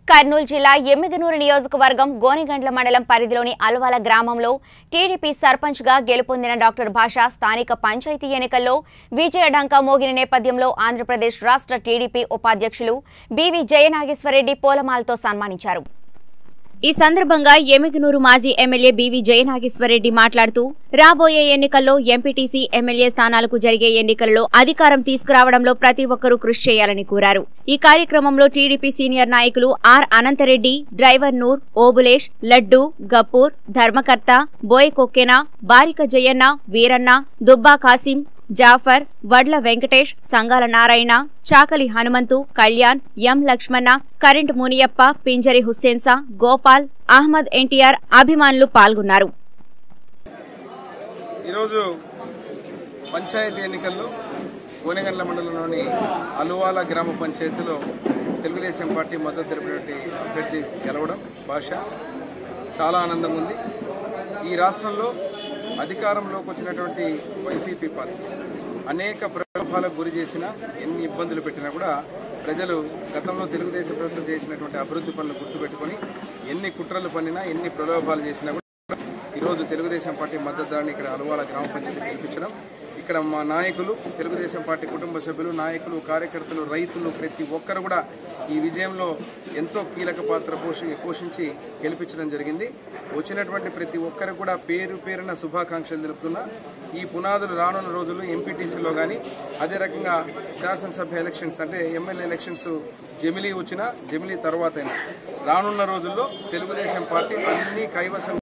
కర్నూలు జిల్లా ఎమ్మిగనూరు నియోజకవర్గం గోనిగండ్ల మండలం పరిధిలోని అల్వాల గ్రామంలో టీడీపీ సర్పంచ్గా గెలుపొందిన డాక్టర్ భాష స్థానిక పంచాయతీ ఎన్నికల్లో విజయ డంకా మోగిన నేపథ్యంలో ఆంధ్రప్రదేశ్ రాష్ట్ర టీడీపీ ఉపాధ్యక్షులు బివి జయనాగేశ్వరరెడ్డి పూలమాలతో సన్మానించారు ఈ సందర్భంగా ఎమిగనూరు మాజీ ఎమ్మెల్యే బివి జయనాగేశ్వరరెడ్డి మాట్లాడుతూ రాబోయే ఎన్నికల్లో ఎంపీటీసీ ఎమ్మెల్యే స్థానాలకు జరిగే ఎన్నికలలో అధికారం తీసుకురావడంలో ప్రతి ఒక్కరూ కృషి చేయాలని కోరారు ఈ కార్యక్రమంలో టీడీపీ సీనియర్ నాయకులు ఆర్ అనంతరెడ్డి డ్రైవర్ నూర్ ఓబులేష్ లడ్డు గప్పూర్ ధర్మకర్త బోయ్ కొక్కెన బారిక జయన్న వీరన్న దుబ్బా కాసిం జాఫర్ వడ్ల వెంకటేష్ సంగాల నారాయణ చాకలి హనుమంతు కళ్యాణ్ ఎం లక్ష్మణ కరెంట్ మునియప్ప పింజరి హుస్సేన్సా గోపాల్ అహ్మద్ ఎన్టీఆర్ అభిమానులు పాల్గొన్నారు ఈరోజు పంచాయతీ ఎన్నికల్లో గోనెగండ్ల మండలంలోని అలువాల గ్రామ పంచాయతీలో తెలుగుదేశం పార్టీ మద్దతు తెలిపినటువంటి అభ్యర్థి గెలవడం భాష చాలా ఆనందంగా ఉంది ఈ రాష్ట్రంలో అధికారంలోకి వచ్చినటువంటి వైసీపీ పార్టీ అనేక ప్రలోభాలకు గురి చేసినా ఎన్ని ఇబ్బందులు పెట్టినా కూడా ప్రజలు గతంలో తెలుగుదేశం ప్రభుత్వం చేసినటువంటి అభివృద్ధి పనులు గుర్తుపెట్టుకొని ఎన్ని కుట్రలు పన్నినా ఎన్ని ప్రలోభాలు చేసినా కూడా ఈరోజు తెలుగుదేశం పార్టీ మద్దతుదారుని ఇక్కడ అలవాల గ్రామ పంచాయతీ గెలిపించడం ఇక్కడ మా నాయకులు తెలుగుదేశం పార్టీ కుటుంబ సభ్యులు నాయకులు కార్యకర్తలు రైతులు ప్రతి ఒక్కరు కూడా ఈ విజయంలో ఎంతో కీలక పాత్ర పోషి పోషించి గెలిపించడం జరిగింది వచ్చినటువంటి ప్రతి ఒక్కరు కూడా పేరు పేరున శుభాకాంక్షలు తెలుపుతున్నా ఈ పునాదులు రానున్న రోజుల్లో ఎంపీటీసీలో కానీ అదే రకంగా శాసనసభ ఎలక్షన్స్ అంటే ఎమ్మెల్యే ఎలక్షన్స్ జమిలీ వచ్చినా జమిలీ తర్వాతైనా రానున్న రోజుల్లో తెలుగుదేశం పార్టీ అన్ని కైవసం